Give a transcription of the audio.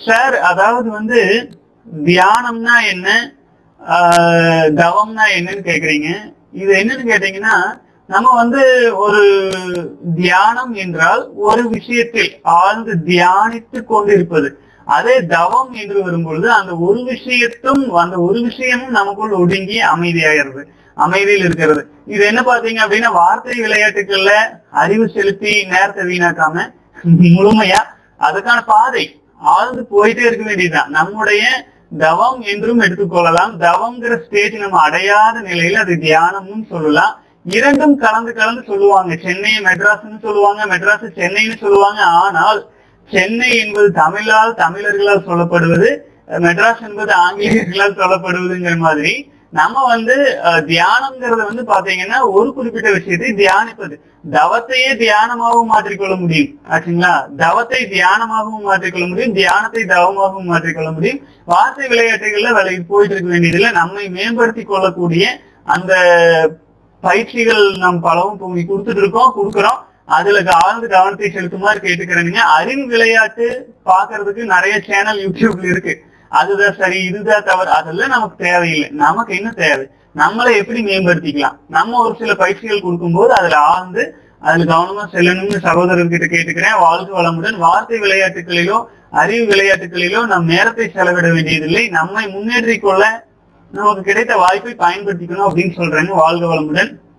sir அதாவது வந்து தியானம்னா என்ன ஆஹ், தவம்னா என்னன்னு கேக்குறீங்க இது என்னன்னு கேட்டீங்கன்னா நம்ம வந்து ஒரு தியானம் என்றால் ஒரு விஷயத்தில் ஆழ்ந்து தியானித்து கொண்டிருப்பது அதே தவம் என்று வரும்பொழுது அந்த ஒரு விஷயத்தும் அந்த ஒரு விஷயமும் நமக்குள் ஒடுங்கி அமைதியாகிறது அமைதியில் இருக்கிறது இது என்ன பாத்தீங்க அப்படின்னா வார்த்தை விளையாட்டுகள்ல அறிவு செலுத்தி நேரத்தை வீணாக்காம முழுமையா அதுக்கான பாதை ஆழ்ந்து போயிட்டே இருக்க வேண்டியதுதான் நம்முடைய தவம் என்றும் எடுத்துக்கொள்ளலாம் தவம்ங்கிற ஸ்டேஜ் நம்ம அடையாத நிலையில அது தியானம்னு சொல்லலாம் இரண்டும் கலந்து கலந்து சொல்லுவாங்க சென்னை மெட்ராஸ்னு சொல்லுவாங்க மெட்ராஸ் சென்னைன்னு சொல்லுவாங்க ஆனால் சென்னை என்பது தமிழால் தமிழர்களால் சொல்லப்படுவது அஹ் மெட்ராஸ் என்பது ஆங்கிலேயர்களால் சொல்லப்படுவதுங்கிற மாதிரி நம்ம வந்து அஹ், தியானம்ங்கிறது வந்து பாத்தீங்கன்னா ஒரு குறிப்பிட்ட விஷயத்தை தியானிப்பது தவத்தையே தியானமாகவும் மாற்றிக்கொள்ள முடியும் ஆச்சுங்களா தவத்தை தியானமாகவும் மாற்றிக்கொள்ள முடியும் தியானத்தை தவமாகவும் மாற்றிக்கொள்ள முடியும் வார்த்தை விளையாட்டுகள்ல விலைக்கு போயிட்டு இருக்க வேண்டியதில்லை நம்மை மேம்படுத்தி கொள்ளக்கூடிய அந்த பயிற்சிகள் நாம் பலவும் இப்போ உங்களுக்கு கொடுத்துட்டு இருக்கோம் கொடுக்குறோம் அதுல ஆழ்ந்து கவனத்தை செலுத்துமாறு கேட்டுக்கிறேனுங்க அறிவு விளையாட்டு பாக்குறதுக்கு நிறைய சேனல் யூடியூப்ல இருக்கு அதுதான் சரி இதுதான் தவறு அதெல்லாம் நமக்கு தேவையில்லை நமக்கு என்ன தேவை நம்மளை எப்படி மேம்படுத்திக்கலாம் நம்ம ஒரு சில பயிற்சிகள் கொடுக்கும்போது அதுல ஆழ்ந்து அதுல கவனமா செல்லணும்னு சகோதரர்கிட்ட கேட்டுக்கிறேன் வாழ்க வளமுடன் வார்த்தை விளையாட்டுகளிலோ அறிவு விளையாட்டுகளிலோ நம் நேரத்தை செலவிட வேண்டியதில்லை நம்மை முன்னேற்றிக் கொள்ள நமக்கு கிடைத்த வாய்ப்பை பயன்படுத்திக்கணும் அப்படின்னு சொல்றாங்க வாழ்க வளமுடன்